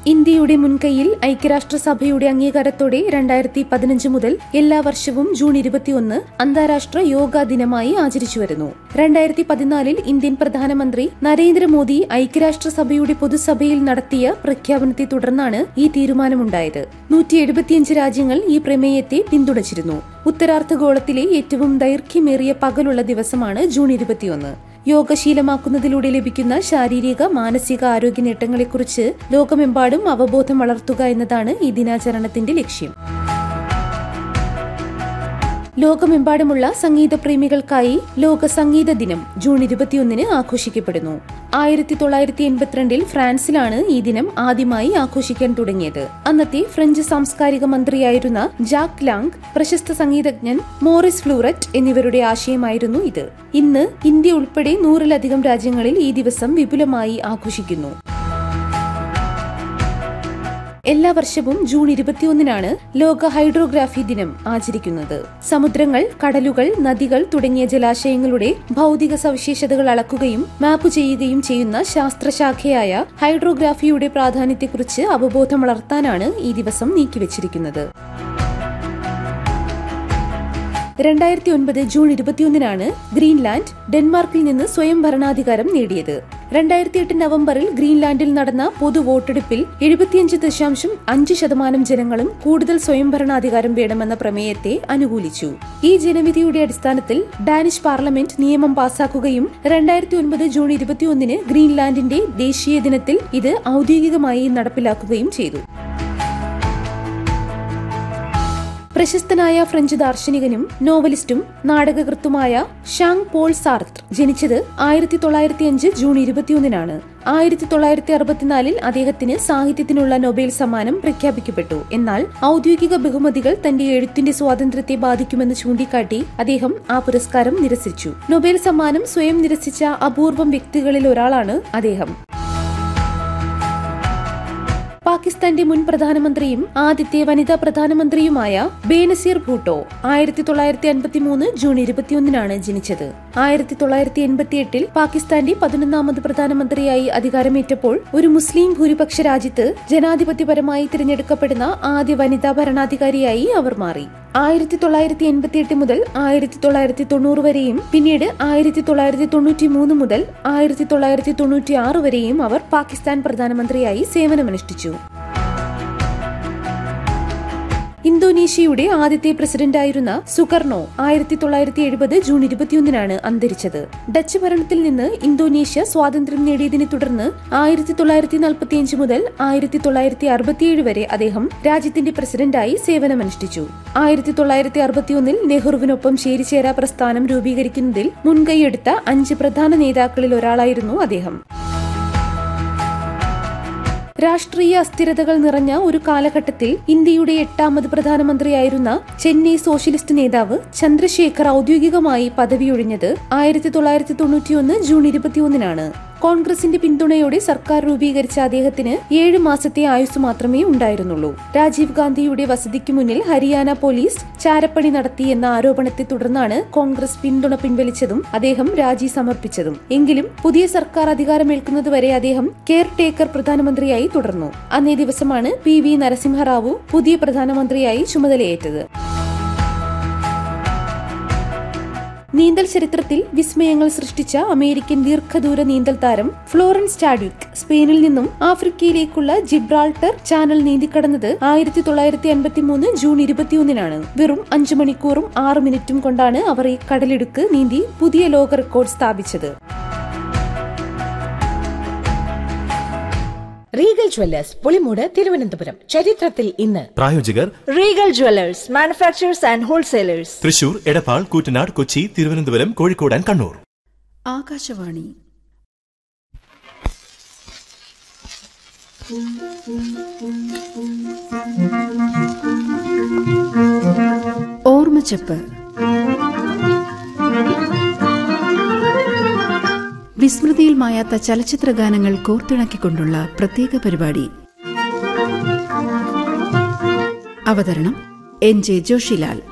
ഇന്ത്യയുടെ മുൻകൈയിൽ ഐക്യരാഷ്ട്രസഭയുടെ അംഗീകാരത്തോടെ രണ്ടായിരത്തി പതിനഞ്ച് മുതൽ എല്ലാ വർഷവും ജൂൺ ഇരുപത്തിയൊന്ന് അന്താരാഷ്ട്ര യോഗാ ദിനമായി ആചരിച്ചു വരുന്നു രണ്ടായിരത്തി പതിനാലിൽ ഇന്ത്യൻ പ്രധാനമന്ത്രി നരേന്ദ്രമോദി ഐക്യരാഷ്ട്രസഭയുടെ പൊതുസഭയിൽ നടത്തിയ പ്രഖ്യാപനത്തെ തുടർന്നാണ് ഈ തീരുമാനമുണ്ടായത് നൂറ്റി എഴുപത്തിയഞ്ച് രാജ്യങ്ങൾ ഈ പ്രമേയത്തെ പിന്തുണച്ചിരുന്നു ഉത്തരാർദ്ധഗോളത്തിലെ ഏറ്റവും ദൈർഘ്യമേറിയ പകലുള്ള ദിവസമാണ് ജൂൺ ഇരുപത്തിയൊന്ന് യോഗ ശീലമാക്കുന്നതിലൂടെ ലഭിക്കുന്ന ശാരീരിക മാനസിക ആരോഗ്യ നേട്ടങ്ങളെക്കുറിച്ച് ലോകമെമ്പാടും അവബോധം വളർത്തുക എന്നതാണ് ഈ ദിനാചരണത്തിന്റെ ലക്ഷ്യം ലോകമെമ്പാടുമുള്ള സംഗീത പ്രേമികൾക്കായി ലോക സംഗീത ദിനം ജൂൺ ഇരുപത്തിയൊന്നിന് ആഘോഷിക്കപ്പെടുന്നു ആയിരത്തി തൊള്ളായിരത്തി എൺപത്തിരണ്ടിൽ ഫ്രാൻസിലാണ് ഈ ദിനം ആദ്യമായി ആഘോഷിക്കാൻ തുടങ്ങിയത് അന്നത്തെ ഫ്രഞ്ച് സാംസ്കാരിക മന്ത്രിയായിരുന്ന ജാക്ക് ലാങ് പ്രശസ്ത സംഗീതജ്ഞൻ മോറിസ് ഫ്ലൂററ്റ് എന്നിവരുടെ ആശയമായിരുന്നു ഇത് ഇന്ന് ഇന്ത്യ ഉൾപ്പെടെ നൂറിലധികം രാജ്യങ്ങളിൽ ഈ ദിവസം വിപുലമായി ആഘോഷിക്കുന്നു എല്ലാ വർഷവും ജൂൺ ഇരുപത്തിയൊന്നിനാണ് ലോക ഹൈഡ്രോഗ്രാഫി ദിനം ആചരിക്കുന്നത് സമുദ്രങ്ങൾ കടലുകൾ നദികൾ തുടങ്ങിയ ജലാശയങ്ങളുടെ ഭൗതിക സവിശേഷതകൾ അളക്കുകയും മാപ്പ് ചെയ്യുകയും ചെയ്യുന്ന ശാസ്ത്രശാഖയായ ഹൈഡ്രോഗ്രാഫിയുടെ പ്രാധാന്യത്തെക്കുറിച്ച് അവബോധം വളർത്താനാണ് ഈ ദിവസം നീക്കിവച്ചിരിക്കുന്നത് രണ്ടായിരത്തി ഒൻപത് ജൂൺ ഇരുപത്തിയൊന്നിനാണ് ഗ്രീൻലാൻഡ് ഡെൻമാർക്കിൽ നിന്ന് സ്വയം ഭരണാധികാരം നേടിയത് രണ്ടായിരത്തി എട്ട് നവംബറിൽ ഗ്രീൻലാൻഡിൽ നടന്ന പൊതു വോട്ടെടുപ്പിൽ എഴുപത്തിയഞ്ച് ദശാംശം അഞ്ച് ശതമാനം ജനങ്ങളും കൂടുതൽ സ്വയം ഭരണാധികാരം വേണമെന്ന പ്രമേയത്തെ അനുകൂലിച്ചു ഈ ജനവിധിയുടെ അടിസ്ഥാനത്തിൽ ഡാനിഷ് പാർലമെന്റ് നിയമം പാസാക്കുകയും രണ്ടായിരത്തി ഒൻപത് ജൂൺ ഇരുപത്തിയൊന്നിന് ഗ്രീൻലാൻഡിന്റെ ദേശീയ ദിനത്തിൽ ഇത് ഔദ്യോഗികമായി നടപ്പിലാക്കുകയും ചെയ്തു പ്രശസ്തനായ ഫ്രഞ്ച് ദാർശനികനും നോവലിസ്റ്റും നാടകകൃത്തുമായ ഷാങ് പോൾ സാർത്ത് ജനിച്ചത് ആയിരത്തി തൊള്ളായിരത്തി അഞ്ച് ജൂൺ ഇരുപത്തിയൊന്നിനാണ് ആയിരത്തി തൊള്ളായിരത്തി അറുപത്തിനാലിൽ അദ്ദേഹത്തിന് സാഹിത്യത്തിനുള്ള നൊബേൽ സമ്മാനം പ്രഖ്യാപിക്കപ്പെട്ടു എന്നാൽ ഔദ്യോഗിക ബഹുമതികൾ തന്റെ എഴുത്തിന്റെ സ്വാതന്ത്ര്യത്തെ ബാധിക്കുമെന്ന് ചൂണ്ടിക്കാട്ടി അദ്ദേഹം ആ പുരസ്കാരം നിരസിച്ചു നൊബേൽ സമ്മാനം സ്വയം നിരസിച്ച അപൂർവം വ്യക്തികളിൽ ഒരാളാണ് അദ്ദേഹം പാകിസ്ഥാന്റെ മുൻ പ്രധാനമന്ത്രിയും ആദ്യത്തെ വനിതാ പ്രധാനമന്ത്രിയുമായ ബേനസീർ ഭൂട്ടോ ആയിരത്തി തൊള്ളായിരത്തി അൻപത്തി മൂന്ന് ജൂൺ ഇരുപത്തിയൊന്നിനാണ് ജനിച്ചത് ആയിരത്തി തൊള്ളായിരത്തി എൺപത്തി എട്ടിൽ പാകിസ്ഥാന്റെ പതിനൊന്നാമത് പ്രധാനമന്ത്രിയായി അധികാരമേറ്റപ്പോൾ ഒരു മുസ്ലിം ഭൂരിപക്ഷ രാജ്യത്ത് ജനാധിപത്യപരമായി തിരഞ്ഞെടുക്കപ്പെടുന്ന ആദ്യ വനിതാ ഭരണാധികാരിയായി അവർ മാറി ആയിരത്തി തൊള്ളായിരത്തി എൺപത്തി എട്ട് മുതൽ ആയിരത്തി തൊള്ളായിരത്തി തൊണ്ണൂറ് വരെയും പിന്നീട് ആയിരത്തി തൊള്ളായിരത്തി തൊണ്ണൂറ്റി മൂന്ന് മുതൽ ആയിരത്തി തൊള്ളായിരത്തി തൊണ്ണൂറ്റി ആറ് വരെയും അവർ പാകിസ്ഥാൻ പ്രധാനമന്ത്രിയായി സേവനമനുഷ്ഠിച്ചു ഇന്തോനേഷ്യയുടെ ആദ്യത്തെ പ്രസിഡന്റായിരുന്ന സുകർണോ ആയിരത്തി തൊള്ളായിരത്തി എഴുപത് ജൂൺ ഇരുപത്തിയൊന്നിനാണ് അന്തരിച്ചത് ഡച്ച് ഭരണത്തിൽ നിന്ന് ഇന്തോനേഷ്യ സ്വാതന്ത്ര്യം നേടിയതിനെ തുടർന്ന് ആയിരത്തി തൊള്ളായിരത്തി നാൽപ്പത്തിയഞ്ച് മുതൽ ആയിരത്തി തൊള്ളായിരത്തി അറുപത്തിയേഴ് വരെ അദ്ദേഹം രാജ്യത്തിന്റെ പ്രസിഡന്റായി സേവനമനുഷ്ഠിച്ചു ആയിരത്തി തൊള്ളായിരത്തി അറുപത്തിയൊന്നിൽ നെഹ്റുവിനൊപ്പം ചേരിചേരാ പ്രസ്ഥാനം രൂപീകരിക്കുന്നതിൽ മുൻകൈയെടുത്ത അഞ്ച് പ്രധാന നേതാക്കളിൽ ഒരാളായിരുന്നു അദ്ദേഹം രാഷ്ട്രീയ അസ്ഥിരതകൾ നിറഞ്ഞ ഒരു കാലഘട്ടത്തിൽ ഇന്ത്യയുടെ എട്ടാമത് പ്രധാനമന്ത്രിയായിരുന്ന ചെന്നൈ സോഷ്യലിസ്റ്റ് നേതാവ് ചന്ദ്രശേഖർ ഔദ്യോഗികമായി പദവിയൊഴിഞ്ഞത് ആയിരത്തി തൊള്ളായിരത്തി തൊണ്ണൂറ്റിയൊന്ന് ജൂൺ ഇരുപത്തിയൊന്നിനാണ് കോൺഗ്രസിന്റെ പിന്തുണയോടെ സർക്കാർ രൂപീകരിച്ച അദ്ദേഹത്തിന് ഏഴ് മാസത്തെ ആയുസ് മാത്രമേ ഉണ്ടായിരുന്നുള്ളൂ രാജീവ് ഗാന്ധിയുടെ വസതിക്ക് മുന്നിൽ ഹരിയാന പോലീസ് ചാരപ്പണി നടത്തി എന്ന ആരോപണത്തെ തുടർന്നാണ് കോൺഗ്രസ് പിന്തുണ പിൻവലിച്ചതും അദ്ദേഹം രാജി സമർപ്പിച്ചതും എങ്കിലും പുതിയ സർക്കാർ അധികാരമേൽക്കുന്നതുവരെ അദ്ദേഹം കെയർ ടേക്കർ പ്രധാനമന്ത്രിയായി തുടർന്നു അന്നേ ദിവസമാണ് പി വി നരസിംഹറാവു പുതിയ പ്രധാനമന്ത്രിയായി ചുമതലയേറ്റത് നീന്തൽ ചരിത്രത്തിൽ വിസ്മയങ്ങൾ സൃഷ്ടിച്ച അമേരിക്കൻ ദീർഘദൂര നീന്തൽ താരം ഫ്ലോറൻസ് ചാഡ്വിക് സ്പെയിനിൽ നിന്നും ആഫ്രിക്കയിലേക്കുള്ള ജിബ്രാൾട്ടർ ചാനൽ നീന്തിക്കടന്നത് ആയിരത്തി തൊള്ളായിരത്തി അൻപത്തി മൂന്ന് ജൂൺ ഇരുപത്തിയൊന്നിനാണ് വെറും അഞ്ചു മണിക്കൂറും ആറ് മിനിറ്റും കൊണ്ടാണ് അവർ ഈ കടലിടുക്ക് നീന്തി പുതിയ ലോക റെക്കോർഡ് സ്ഥാപിച്ചത് റീഗൽ ജ്വല്ലേഴ്സ് പുളിമൂട് തിരുവനന്തപുരം ചരിത്രത്തിൽ ഇന്ന് പ്രായോജകർ Regal jewellers manufacturers and wholesalers Thrissur Edappal Koottanad Kochi Thiruvananthapuram Kozhikode and Kannur Akashvani ഓർമ്മച്ചപ്പ് വിസ്മൃതിയിൽ മായാത്ത ചലച്ചിത്ര ഗാനങ്ങൾ കോർത്തിണക്കിക്കൊണ്ടുള്ള പ്രത്യേക പരിപാടി അവതരണം എൻ ജെ ജോഷിലാൽ